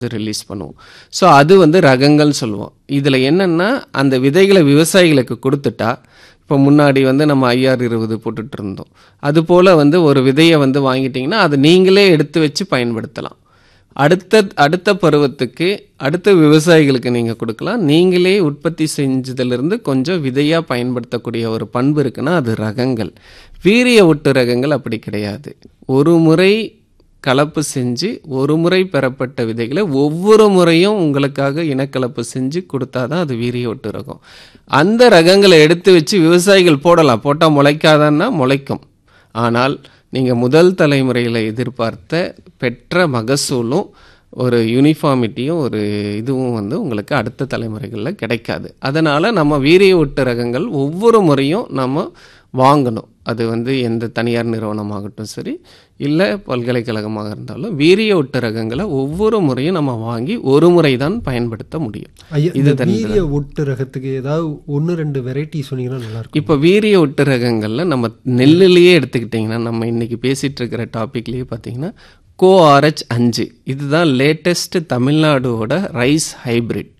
release பண்ணுவோம் so அது வந்து ரகங்கள் சொல்லுவோம் இதில் என்னென்னா அந்த விதைகளை விவசாயிகளுக்கு கொடுத்துட்டா இப்போ முன்னாடி வந்து நம்ம ஐஆர் இருபது போட்டுட்டு இருந்தோம் அதுபோல் வந்து ஒரு விதையை வந்து வாங்கிட்டிங்கன்னா அதை நீங்களே எடுத்து வச்சு பயன்படுத்தலாம் அடுத்த அடுத்த பருவத்துக்கு அடுத்த விவசாயிகளுக்கு நீங்கள் கொடுக்கலாம் நீங்களே உற்பத்தி செஞ்சதுலேருந்து கொஞ்சம் விதையாக பயன்படுத்தக்கூடிய ஒரு பண்பு இருக்குன்னா அது ரகங்கள் வீரிய ஒட்டு ரகங்கள் அப்படி கிடையாது ஒரு முறை கலப்பு செஞ்சு ஒரு முறை பெறப்பட்ட விதைகளை ஒவ்வொரு முறையும் உங்களுக்காக இனக்கலப்பு செஞ்சு கொடுத்தா தான் அது வீரிய ஒட்டு ரகம் அந்த ரகங்களை எடுத்து வச்சு விவசாயிகள் போடலாம் போட்டால் முளைக்காதான்னா முளைக்கும் ஆனால் நீங்கள் முதல் தலைமுறையில் எதிர்பார்த்த பெற்ற மகசூலும் ஒரு யூனிஃபார்மிட்டியும் ஒரு இதுவும் வந்து உங்களுக்கு அடுத்த தலைமுறைகளில் கிடைக்காது அதனால் நம்ம வீரிய ஒட்டு ரகங்கள் ஒவ்வொரு முறையும் நம்ம வாங்கணும் அது வந்து எந்த தனியார் நிறுவனமாகட்டும் சரி இல்லை பல்கலைக்கழகமாக இருந்தாலும் வீரிய ஒட்டு ரகங்களை ஒவ்வொரு முறையும் நம்ம வாங்கி ஒரு முறை தான் பயன்படுத்த முடியும் ஐயா இது இந்த வீரிய ஒட்டு ரகத்துக்கு ஏதாவது ஒன்று ரெண்டு வெரைட்டி சொன்னீங்கன்னா நல்லா இருக்கும் இப்போ வீரிய ஒட்டு ரகங்களில் நம்ம நெல்லுலேயே எடுத்துக்கிட்டிங்கன்னா நம்ம இன்னைக்கு பேசிகிட்டு இருக்கிற டாபிக்லேயே பார்த்தீங்கன்னா கோ ஆர்ஹெச் அஞ்சு இதுதான் லேட்டஸ்ட் தமிழ்நாடோட ரைஸ் ஹைபிரிட்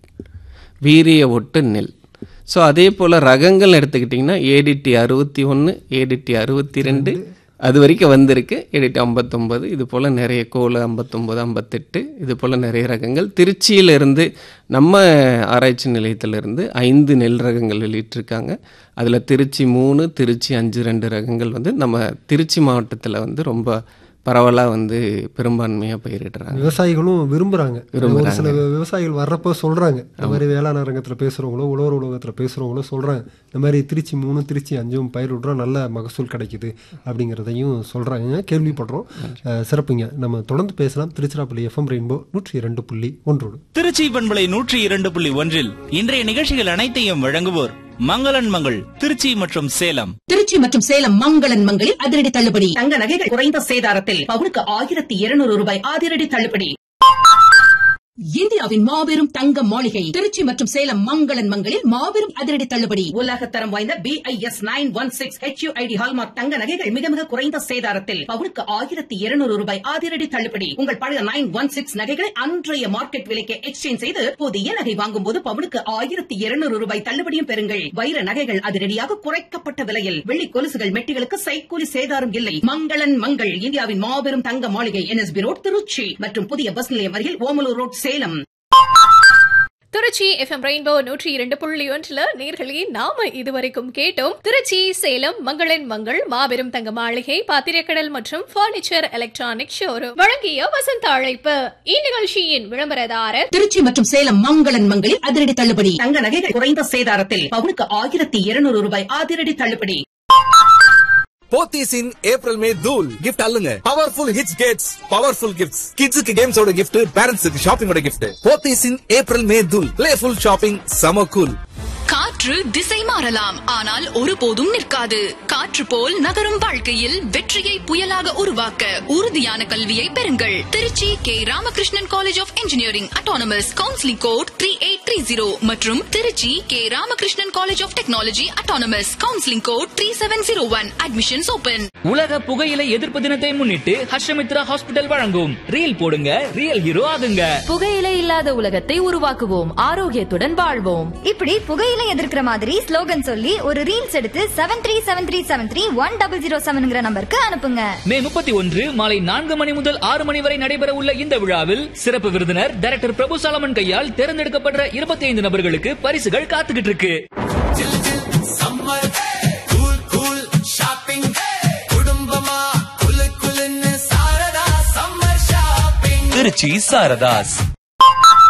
வீரிய ஒட்டு நெல் ஸோ அதே போல் ரகங்கள் எடுத்துக்கிட்டிங்கன்னா ஏடிடி அறுபத்தி ஒன்று ஏடிடி அறுபத்தி ரெண்டு அது வரைக்கும் வந்திருக்கு ஏடிடி ஐம்பத்தொம்பது இது போல் நிறைய கோல் ஐம்பத்தொம்பது ஐம்பத்தெட்டு இது போல் நிறைய ரகங்கள் திருச்சியிலிருந்து நம்ம ஆராய்ச்சி நிலையத்திலிருந்து ஐந்து நெல் ரகங்கள் வெளியிட்டிருக்காங்க அதில் திருச்சி மூணு திருச்சி அஞ்சு ரெண்டு ரகங்கள் வந்து நம்ம திருச்சி மாவட்டத்தில் வந்து ரொம்ப பரவலாக வந்து பெரும்பான்மையாக பயிரிடுறாங்க விவசாயிகளும் விரும்புறாங்க ஒரு சில வி- விவசாயிகள் வர்றப்ப சொல்றாங்க இந்த மாதிரி வேளாண் அரங்கத்துல பேசுறவங்களோ உழவர் உலகத்துல பேசுறவங்களோ சொல்றாங்க இந்த மாதிரி திருச்சி மூணு திருச்சி அஞ்சும் பயிர் விடுறோம் நல்ல மகசூல் கிடைக்குது அப்படிங்கிறதையும் சொல்றாங்க கேள்விப்படுறோம் அஹ், சிறப்புங்க நம்ம தொடர்ந்து பேசலாம் திருச்சிராப்பள்ளி எஃப்எம் ரெயின்போ நூற்றி இரண்டு புள்ளி ஒன்றோடு திருச்சி பண்பலை நூற்றி இரண்டு புள்ளி ஒன்றில் இன்றைய நிகழ்ச்சிகள் அனைத்தையும் வழங்குவோர் மங்களன் மங்கள் திருச்சி மற்றும் சேலம் திருச்சி மற்றும் சேலம் மங்களன் மங்களில் அதிரடி தள்ளுபடி தங்க நகைகள் குறைந்த சேதாரத்தில் பவுனுக்கு ஆயிரத்தி இருநூறு ரூபாய் அதிரடி தள்ளுபடி இந்தியாவின் மாபெரும் தங்க மாளிகை திருச்சி மற்றும் சேலம் மங்களன் மங்களில் மாபெரும் அதிரடி தள்ளுபடி உலகத்தரம் வாய்ந்த B I S nine one six H ID hallmark தங்க நகைகள் மிக மிக குறைந்த சேதாரத்தில் பவுனுக்கு ஆயிரத்தி இருநூறு ரூபாய் அதிரடி தள்ளுபடி உங்கள் பழைய நைன் ஒன் சிக்ஸ் நகைகளை அன்றைய மார்க்கெட் விலைக்கு எக்ஸ்சேஞ்ச் செய்து புதிய நகை வாங்கும் போது பவுனுக்கு ஆயிரத்தி இருநூறு ரூபாய் தள்ளுபடியும் பெறுங்கள் வைர நகைகள் அதிரடியாக குறைக்கப்பட்ட விலையில் வெள்ளி கொலுசுகள் மெட்டிகளுக்கு சைக்கூலி சேதாரம் இல்லை மங்களன் மங்கள் இந்தியாவின் மாபெரும் தங்க மாளிகை என்எஸ்பி ரோட் திருச்சி மற்றும் புதிய பஸ் நிலையம் அருகில் Omalur road Salem Trichy FM Rainbow நூற்றி இரண்டு புள்ளி ஒன்றுல நேர்களே நாம இதுவரைக்கும் கேட்டோம் திருச்சி சேலம் மங்களின் மங்கள் மாபெரும் தங்க மாளிகை பாத்திரக்கடல் மற்றும் பர்னிச்சர் எலக்ட்ரானிக் ஷோரூம் வழங்கிய வசந்த அழைப்பு இந்நிகழ்ச்சியின் விளம்பரதாரர் திருச்சி மற்றும் சேலம் மங்களன் மங்களில் அதிரடி தள்ளுபடி தங்க நகைகள் குறைந்த சேதாரத்தில் பவுனுக்கு ஆயிரத்தி இருநூறு ரூபாய் அதிரடி தள்ளுபடி போத்தீஸ் இன் ஏப்ரல் மே தூல் கிஃப்ட் அல்லுங்க powerful hits gets powerful gifts கிட்ஸுக்கு கேம்ஸோட கிஃப்ட் பேரண்ட்ஸுக்கு ஷாப்பிங்கோட gift Pothys in April May தூல் பிளேஃபுல் ஷாப்பிங் சம கூல் காற்று திசை மாறலாம் ஆனால் ஒருபோதும் நிற்காது காற்று போல் நகரும் வாழ்க்கையில் வெற்றியை புயலாக உருவாக்க உறுதியான கல்வியை பெறுங்கள் Trichy K Ramakrishnan college of engineering autonomous counselling code three eight three zero மற்றும் Trichy K Ramakrishnan college of technology autonomous counselling code three seven zero one admissions open உலக புகையிலை எதிர்ப்பு தினத்தை முன்னிட்டு ஹர்ஷமித்ரா ஹாஸ்பிட்டல் வழங்கும் ரீல் போடுங்க ரியல் ஹீரோ ஆகுங்க புகையிலை இல்லாத உலகத்தை உருவாக்குவோம் ஆரோக்கியத்துடன் வாழ்வோம் இப்படி புகையில எதிர்க்கிற மாதிரி ஸ்லோகன் சொல்லி ஒரு ரீல்ஸ் எடுத்து seven three seven three seven three one double zero செவன்ங்கிற நம்பருக்கு அனுப்புங்க மே முப்பத்தி ஒன்று மாலை நான்கு மணி முதல் ஆறு மணி வரை நடைபெற உள்ள இந்த விழாவில் சிறப்பு விருந்தினர் டைரக்டர் பிரபு சாலமன் கையால் தேர்ந்தெடுக்கப்படுற இருபத்தி ஐந்து நபர்களுக்கு பரிசுகள் காத்துக்கிட்டு இருக்கு சம்மர் கூல் கூல் ஷாப்பிங் குடும்பமா குலு குலுன்னு சாரதா சம்மர் ஷாப்பிங் திருச்சி சாரதாஸ்